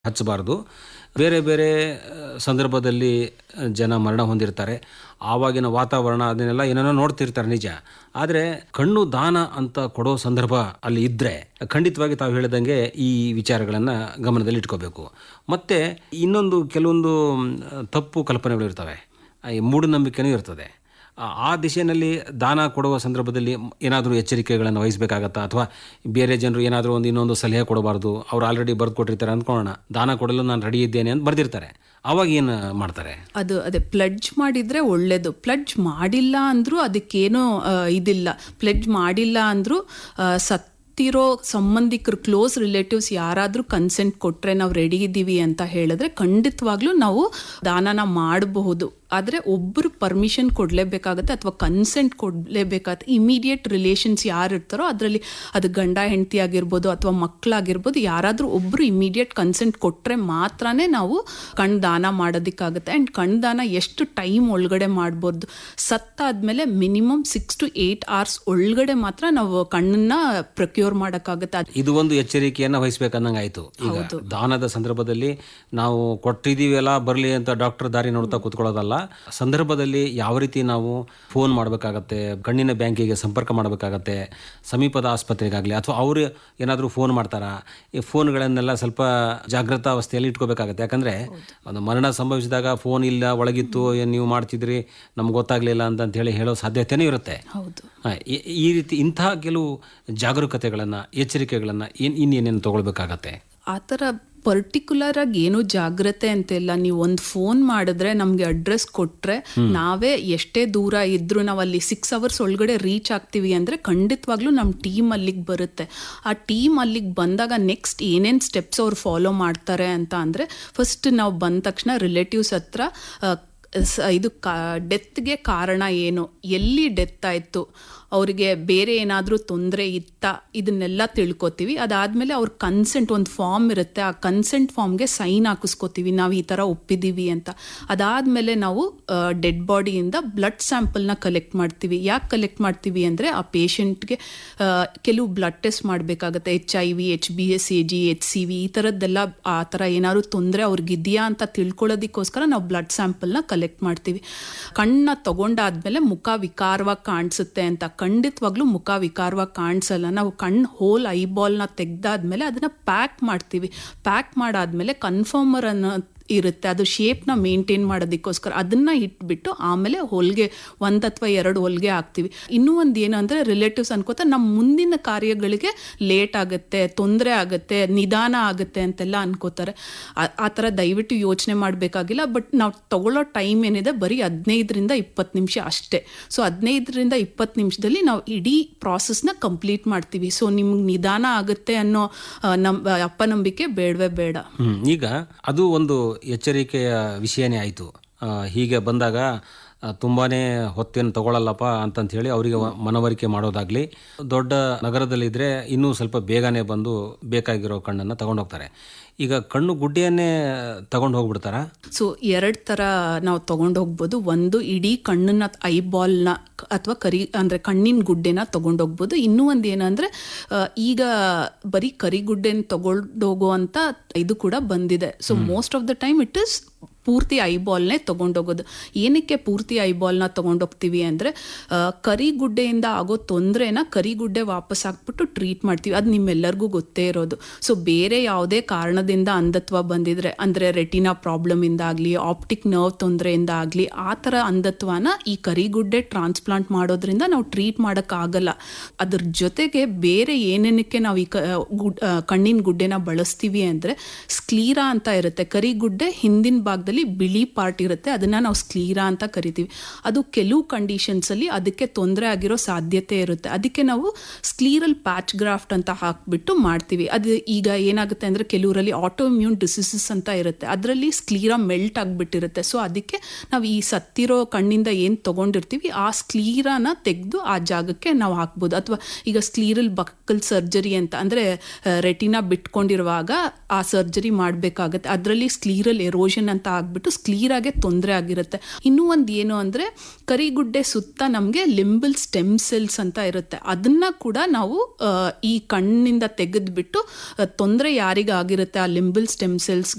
ಹಚ್ಚಬಾರ್ದು ಬೇರೆ ಬೇರೆ ಆ, ಸಂದರ್ಭದಲ್ಲಿ ಆ, ಜನ ಮರಣ ಹೊಂದಿರ್ತಾರೆ ಆವಾಗಿನ ವಾತಾವರಣ ಅದನ್ನೆಲ್ಲ ಏನೇನೋ ನೋಡ್ತಿರ್ತಾರೆ ನಿಜ ಆದರೆ ಕಣ್ಣು ದಾನ ಅಂತ ಕೊಡೋ ಸಂದರ್ಭ ಅಲ್ಲಿ ಇದ್ದರೆ ಖಂಡಿತವಾಗಿ ತಾವು ಹೇಳಿದಂಗೆ ಈ ವಿಚಾರಗಳನ್ನು ಗಮನದಲ್ಲಿ ಇಟ್ಕೋಬೇಕು ಮತ್ತು ಇನ್ನೊಂದು ಕೆಲವೊಂದು ಮ್, ತಪ್ಪು ಕಲ್ಪನೆಗಳು ಇರ್ತವೆ ಈ ಮೂಢನಂಬಿಕೆನೂ ಇರ್ತದೆ ಆ- ಆ ದಿಶೆಯಲ್ಲಿ ದಾನ ಕೊಡುವ ಸಂದರ್ಭದಲ್ಲಿ ಏನಾದರೂ ಎಚ್ಚರಿಕೆಗಳನ್ನು ವಹಿಸಬೇಕಾಗತ್ತಾ ಅಥವಾ ಬೇರೆ ಜನರು ಏನಾದರೂ ಒಂದು ಇನ್ನೊಂದು ಸಲಹೆ ಕೊಡಬಾರ್ದು ಅವ್ರು ಆಲ್ರೆಡಿ ಬರೆದು ಕೊಟ್ಟಿರ್ತಾರೆ ಅಂದ್ಕೊಳ್ಳೋಣ ದಾನ ಕೊಡಲು ನಾನು ರೆಡಿ ಇದ್ದೇನೆ ಅಂತ ಬರ್ದಿರ್ತಾರೆ ಅವಾಗ ಏನು ಮಾಡ್ತಾರೆ ಅದು ಅದೇ ಪ್ಲಡ್ಜ್ ಮಾಡಿದ್ರೆ ಒಳ್ಳೇದು ಪ್ಲಡ್ಜ್ ಮಾಡಿಲ್ಲ ಅಂದ್ರೂ ಅದಕ್ಕೇನೋ ಆ, ಇದಿಲ್ಲ ಪ್ಲಡ್ಜ್ ಮಾಡಿಲ್ಲ ಅಂದ್ರೂ ಆ, ಸತ್ತಿರೋ ಸಂಬಂಧಿಕರು ಕ್ಲೋಸ್ ರಿಲೇಟಿವ್ಸ್ ಯಾರಾದರೂ ಕನ್ಸೆಂಟ್ ಕೊಟ್ರೆ ನಾವು ರೆಡಿ ಇದ್ದೀವಿ ಅಂತ ಹೇಳಿದ್ರೆ ಖಂಡಿತವಾಗ್ಲೂ ನಾವು ದಾನನ ಮಾಡಬಹುದು ಆದರೆ ಒಬ್ಬರು ಪರ್ಮಿಷನ್ ಕೊಡಲೇಬೇಕಾಗತ್ತೆ ಅಥವಾ ಕನ್ಸೆಂಟ್ ಕೊಡಲೇಬೇಕಾಗತ್ತೆ ಇಮಿಡಿಯೇಟ್ ರಿಲೇಷನ್ಸ್ ಯಾರು ಇರ್ತಾರೋ ಅದರಲ್ಲಿ ಅದು ಗಂಡ ಹೆಂಡತಿ ಆಗಿರ್ಬೋದು ಅಥವಾ ಮಕ್ಕಳಾಗಿರ್ಬೋದು ಯಾರಾದರೂ ಒಬ್ಬರು ಇಮಿಡಿಯೇಟ್ ಕನ್ಸೆಂಟ್ ಕೊಟ್ಟರೆ ಮಾತ್ರನೇ ನಾವು ಕಣ್ ದಾನ ಮಾಡೋದಕ್ಕಾಗುತ್ತೆ ಆ್ಯಂಡ್ ಕಣ್ ದಾನ ಎಷ್ಟು ಟೈಮ್ ಒಳಗಡೆ ಮಾಡ್ಬೋದು ಸತ್ತಾದ್ಮೇಲೆ minimum six to eight hours ಒಳಗಡೆ ಮಾತ್ರ ನಾವು ಕಣ್ಣನ್ನ ಪ್ರೊಕ್ಯೂರ್ ಮಾಡೋಕ್ಕಾಗುತ್ತೆ ಅದ್- ಇದು ಒಂದು ಎಚ್ಚರಿಕೆಯನ್ನು ವಹಿಸ್ಬೇಕನ್ನಂಗೆ ಆಯಿತು ಈಗ ದಾನದ ಸಂದರ್ಭದಲ್ಲಿ ನಾವು ಕೊಟ್ಟಿದ್ದೀವೆಲ್ಲ ಬರಲಿ ಅಂತ ಡಾಕ್ಟರ್ ದಾರಿ ನೋಡ್ತಾ ಕೂತ್ಕೊಳ್ಳೋದಲ್ಲ ಸಂದರ್ಭದಲ್ಲಿ ಯಾವ ರೀತಿ ನಾವು ಫೋನ್ ಮಾಡಬೇಕಾಗತ್ತೆ ಕಣ್ಣಿನ ಬ್ಯಾಂಕಿಗೆ ಸಂಪರ್ಕ ಮಾಡಬೇಕಾಗತ್ತೆ ಸಮೀಪದ ಆಸ್ಪತ್ರೆಗಾಗಲಿ ಅಥವಾ ಅವರು ಏನಾದರೂ ಫೋನ್ ಮಾಡ್ತಾರಾ ಈ ಫೋನ್ಗಳನ್ನೆಲ್ಲ ಸ್ವಲ್ಪ ಜಾಗೃತಾವಸ್ಥೆಯಲ್ಲಿ ಇಟ್ಕೋಬೇಕಾಗತ್ತೆ ಯಾಕಂದರೆ ಒಂದು ಮರಣ ಸಂಭವಿಸಿದಾಗ ಫೋನ್ ಇಲ್ಲ ಒಳಗಿತ್ತು ಏನ್ ನೀವು ಮಾಡ್ತಿದ್ರಿ ನಮ್ಗೆ ಗೊತ್ತಾಗಲಿಲ್ಲ ಅಂತ ಹೇಳಿ ಹೇಳೋ ಸಾಧ್ಯತೆಯೂ ಇರುತ್ತೆ ಹೌದು ಹಾ, ಈ- ಈ ರೀತಿ ಇಂತಹ ಕೆಲವು ಜಾಗರೂಕತೆಗಳನ್ನು ಎಚ್ಚರಿಕೆಗಳನ್ನು ಏನು ಇನ್ನೇನೇನು ತಗೊಳ್ಬೇಕಾಗತ್ತೆ ಆ ಥರ ಪರ್ಟಿಕ್ಯುಲರ್ ಆಗಿ ಏನು ಜಾಗ್ರತೆ ಅಂತಿಲ್ಲ ನೀವು ಒಂದು ಫೋನ್ ಮಾಡಿದ್ರೆ ನಮಗೆ ಅಡ್ರೆಸ್ ಕೊಟ್ರೆ ನಾವೇ ಎಷ್ಟೇ ದೂರ ಇದ್ರೂ ನಾವು ಅಲ್ಲಿ ಸಿಕ್ಸ್ ಅವರ್ಸ್ ಒಳಗಡೆ ರೀಚ್ ಆಗ್ತೀವಿ ಅಂದರೆ ಖಂಡಿತವಾಗ್ಲೂ ನಮ್ಮ ಟೀಮ್ ಅಲ್ಲಿಗೆ ಬರುತ್ತೆ ಆ ಟೀಮ್ ಅಲ್ಲಿಗೆ ಬಂದಾಗ ನೆಕ್ಸ್ಟ್ ಏನೇನು ಸ್ಟೆಪ್ಸ್ ಅವ್ರು ಫಾಲೋ ಮಾಡ್ತಾರೆ ಅಂತ ಅಂದರೆ ಫಸ್ಟ್ ನಾವು ಬಂದ ತಕ್ಷಣ ರಿಲೇಟಿವ್ಸ್ ಹತ್ರ ಆ, ಸ- ಇದು ಕಾ ಡೆತ್ಗೆ ಕಾರಣ ಏನು ಎಲ್ಲಿ ಡೆತ್ ಆಯಿತು ಅವರಿಗೆ ಬೇರೆ ಏನಾದರೂ ತೊಂದರೆ ಇತ್ತಾ ಇದನ್ನೆಲ್ಲ ತಿಳ್ಕೊತೀವಿ ಅದಾದಮೇಲೆ ಅವ್ರ ಕನ್ಸೆಂಟ್ ಒಂದು ಫಾರ್ಮ್ ಇರುತ್ತೆ ಆ ಕನ್ಸೆಂಟ್ ಫಾರ್ಮ್ಗೆ ಸೈನ್ ಹಾಕಿಸ್ಕೋತೀವಿ ನಾವು ಈ ಥರ ಒಪ್ಪಿದ್ದೀವಿ ಅಂತ ಅದಾದಮೇಲೆ ನಾವು ಡೆಡ್ ಬಾಡಿಯಿಂದ ಬ್ಲಡ್ ಸ್ಯಾಂಪಲ್ನ ಕಲೆಕ್ಟ್ ಮಾಡ್ತೀವಿ ಯಾಕೆ ಕಲೆಕ್ಟ್ ಮಾಡ್ತೀವಿ ಅಂದರೆ ಆ ಪೇಷಂಟ್ಗೆ ಕೆಲವು ಬ್ಲಡ್ ಟೆಸ್ಟ್ ಮಾಡಬೇಕಾಗತ್ತೆ H I V H B S A G H C V ಈ ಥರದ್ದೆಲ್ಲ ಆ ಥರ ಏನಾದ್ರು ತೊಂದರೆ ಅವ್ರಿಗಿದೆಯಾ ಅಂತ ತಿಳ್ಕೊಳ್ಳೋದಕ್ಕೋಸ್ಕರ ನಾವು ಬ್ಲಡ್ ಸ್ಯಾಂಪಲ್ನ ಕಲೆಕ್ಟ್ ಮಾಡ್ತೀವಿ ಕಣ್ಣ ತಗೊಂಡಾದ್ಮೇಲೆ ಮುಖ ವಿಕಾರವಾಗಿ ಕಾಣಿಸುತ್ತೆ ಅಂತ ಖಂಡಿತವಾಗ್ಲೂ ಮುಖ ವಿಕಾರವಾಗಿ ಕಾಣಿಸಲ್ಲ ನಾವು ಕಣ್ಣು ಹೋಲ್ ಐಬಾಲ್ನ ತೆಗ್ದಾದ್ಮೇಲೆ ಅದನ್ನ ಪ್ಯಾಕ್ ಮಾಡ್ತೀವಿ ಪ್ಯಾಕ್ ಮಾಡಾದ್ಮೇಲೆ ಕನ್ಫರ್ಮರ್ ಅನ್ನೋ ಇರುತ್ತೆ ಅದು ಶೇಪ್ನ ಮೇಂಟೈನ್ ಮಾಡೋದಕ್ಕೋಸ್ಕರ ಅದನ್ನ ಇಟ್ಬಿಟ್ಟು ಆಮೇಲೆ ಹೊಲಿಗೆ ಒಂದು ಅಥವಾ ಎರಡು ಹೊಲಿಗೆ ಹಾಕ್ತೀವಿ ಇನ್ನೂ ಒಂದು ಏನು ಅಂದರೆ ರಿಲೇಟಿವ್ಸ್ ಅನ್ಕೋತಾ ನಮ್ಮ ಮುಂದಿನ ಕಾರ್ಯಗಳಿಗೆ ಲೇಟ್ ಆಗುತ್ತೆ ತೊಂದರೆ ಆಗುತ್ತೆ ನಿಧಾನ ಆಗುತ್ತೆ ಅಂತೆಲ್ಲ ಅನ್ಕೋತಾರೆ ಆ- ಆ ಥರ ದಯವಿಟ್ಟು ಯೋಚನೆ ಮಾಡಬೇಕಾಗಿಲ್ಲ ಬಟ್ ನಾವು ತಗೊಳ್ಳೋ ಟೈಮ್ ಏನಿದೆ ಬರೀ ಹದಿನೈದರಿಂದ ಇಪ್ಪತ್ತು ನಿಮಿಷ ಅಷ್ಟೇ ಸೊ ಹದಿನೈದರಿಂದ ಇಪ್ಪತ್ತು ನಿಮಿಷದಲ್ಲಿ ನಾವು ಇಡೀ ಪ್ರಾಸೆಸ್ನ ಕಂಪ್ಲೀಟ್ ಮಾಡ್ತೀವಿ ಸೊ ನಿಮ್ಗೆ ನಿಧಾನ ಆಗುತ್ತೆ ಅನ್ನೋ ಆ, ನಮ್ ಅಪನಂಬಿಕೆ ಬೇಡವೇ ಬೇಡ ಹ್ಮ್. ಈಗ ಅದು ಒಂದು ಎಚ್ಚರಿಕೆಯ ವಿಷಯನೇ ಆಯಿತು ಹೀಗೆ ಬಂದಾಗ ಆ, ತುಂಬಾನೇ ಹೊತ್ತೇನು ತಗೊಳ್ಳಲ್ಲಪ್ಪ ಅಂತಂತ ಹೇಳಿ ಅವರಿಗೆ ಮನವರಿಕೆ ಮಾಡೋದಾಗ್ಲಿ ದೊಡ್ಡ ನಗರದಲ್ಲಿದ್ದರೆ ಇನ್ನೂ ಸ್ವಲ್ಪ ಬೇಗನೆ ಬಂದು ಬೇಕಾಗಿರೋ ಕಣ್ಣನ್ನು ತಗೊಂಡು ಹೋಗ್ತಾರೆ ಈಗ ಕಣ್ಣು ಗುಡ್ಡೆಯನ್ನೇ ತಗೊಂಡು ಹೋಗ್ಬಿಡ್ತಾರಾ ಸೊ ಎರಡು ಥರ ನಾವು ತಗೊಂಡು ಹೋಗ್ಬೋದು ಒಂದು ಇಡೀ ಕಣ್ಣನ್ನ ಐಬಾಲ್ನ ಅಥವಾ ಕರಿ ಅಂದರೆ ಕಣ್ಣಿನ ಗುಡ್ಡೆನ ತಗೊಂಡು ಹೋಗ್ಬೋದು ಇನ್ನೂ ಒಂದು ಏನಂದರೆ ಈಗ ಬರೀ ಕರಿಗುಡ್ಡೆನ ತಗೊಂಡು ಹೋಗುವಂಥ ಇದು ಕೂಡ ಬಂದಿದೆ so most of the time it is ಪೂರ್ತಿ ಐಬಾಲ್ನೇ ತೊಗೊಂಡೋಗೋದು ಏನಕ್ಕೆ ಪೂರ್ತಿ ಐಬಾಲ್ನ ತೊಗೊಂಡೋಗ್ತೀವಿ ಅಂದರೆ ಕರಿಗುಡ್ಡೆಯಿಂದ ಆಗೋ ತೊಂದರೆನ ಕರಿಗುಡ್ಡೆ ವಾಪಸ್ ಹಾಕ್ಬಿಟ್ಟು ಟ್ರೀಟ್ ಮಾಡ್ತೀವಿ ಅದು ನಿಮ್ಮೆಲ್ಲರಿಗೂ ಗೊತ್ತೇ ಇರೋದು ಸೊ ಬೇರೆ ಯಾವುದೇ ಕಾರಣದಿಂದ ಅಂಧತ್ವ ಬಂದಿದ್ರೆ ಅಂದರೆ ರೆಟಿನಾ ಪ್ರಾಬ್ಲಮಿಂದ ಆಗಲಿ ಆಪ್ಟಿಕ್ ನರ್ವ್ ತೊಂದರೆಯಿಂದ ಆಗಲಿ ಆ ಥರ ಅಂಧತ್ವನ ಈ ಕರಿಗುಡ್ಡೆ ಟ್ರಾನ್ಸ್ಪ್ಲಾಂಟ್ ಮಾಡೋದ್ರಿಂದ ನಾವು ಟ್ರೀಟ್ ಮಾಡೋಕ್ಕಾಗಲ್ಲ ಅದ್ರ ಜೊತೆಗೆ ಬೇರೆ ಏನೇನಕ್ಕೆ ನಾವು ಈ ಕ ಗುಡ್ ಆ, ಕಣ್ಣಿನ ಗುಡ್ಡೆನ ಬಳಸ್ತೀವಿ ಅಂದರೆ ಸ್ಕ್ಲೀರಾ ಅಂತ ಇರುತ್ತೆ ಕರಿಗುಡ್ಡೆ ಹಿಂದಿನ ಭಾಗದಲ್ಲಿ ಬಿಳಿ ಪಾರ್ಟ್ ಇರುತ್ತೆ ಅದನ್ನ ನಾವು ಸ್ಕ್ಲೀರಾ ಅಂತ ಕರಿತೀವಿ ಅದು ಕೆಲವು ಕಂಡೀಷನ್ಸಲ್ಲಿ ಅದಕ್ಕೆ ತೊಂದರೆ ಆಗಿರೋ ಸಾಧ್ಯತೆ ಇರುತ್ತೆ ಅದಕ್ಕೆ ನಾವು ಸ್ಕ್ಲೀರಲ್ ಪ್ಯಾಚ್ ಗ್ರಾಫ್ಟ್ ಅಂತ ಹಾಕ್ಬಿಟ್ಟು ಮಾಡ್ತೀವಿ ಅದು ಈಗ ಏನಾಗುತ್ತೆ ಅಂದರೆ ಕೆಲವರಲ್ಲಿ ಆಟೋ ಇಮ್ಯೂನ್ ಡಿಸೀಸಸ್ ಅಂತ ಇರುತ್ತೆ ಅದರಲ್ಲಿ ಸ್ಕ್ಲೀರಾ ಮೆಲ್ಟ್ ಆಗಿಬಿಟ್ಟಿರುತ್ತೆ ಸೊ ಅದಕ್ಕೆ ನಾವು ಈ ಸತ್ತಿರೋ ಕಣ್ಣಿಂದ ಏನು ತೊಗೊಂಡಿರ್ತೀವಿ ಆ ಸ್ಕ್ಲೀರಾನ ತೆಗೆದು ಆ ಜಾಗಕ್ಕೆ ನಾವು ಹಾಕ್ಬೋದು ಅಥವಾ ಈಗ ಸ್ಕ್ಲೀರಲ್ ಬಕ್ಕಲ್ ಸರ್ಜರಿ ಅಂತ ಅಂದರೆ ರೆಟಿನಾ ಬಿಟ್ಕೊಂಡಿರುವಾಗ ಆ ಸರ್ಜರಿ ಮಾಡಬೇಕಾಗತ್ತೆ ಅದರಲ್ಲಿ ಸ್ಕ್ಲೀರಲ್ ಎರೋಷನ್ ಅಂತ ಆಗ್ಬಿಟ್ಟು ಸ್ಕ್ಲೀರಾಗೆ ತೊಂದರೆ ಆಗಿರುತ್ತೆ ಇನ್ನೂ ಒಂದು ಏನು ಅಂದರೆ ಕರಿಗುಡ್ಡೆ ಸುತ್ತ ನಮಗೆ ಲಿಂಬಲ್ ಸ್ಟೆಮ್ ಸೆಲ್ಸ್ ಅಂತ ಇರುತ್ತೆ ಅದನ್ನ ಕೂಡ ನಾವು ಆ, ಈ ಕಣ್ಣಿಂದ ತೆಗೆದ್ಬಿಟ್ಟು ತೊಂದರೆ ಯಾರಿಗಾಗಿರುತ್ತೆ ಆ ಲಿಂಬಲ್ ಸ್ಟೆಮ್ ಸೆಲ್ಸ್ಗೆ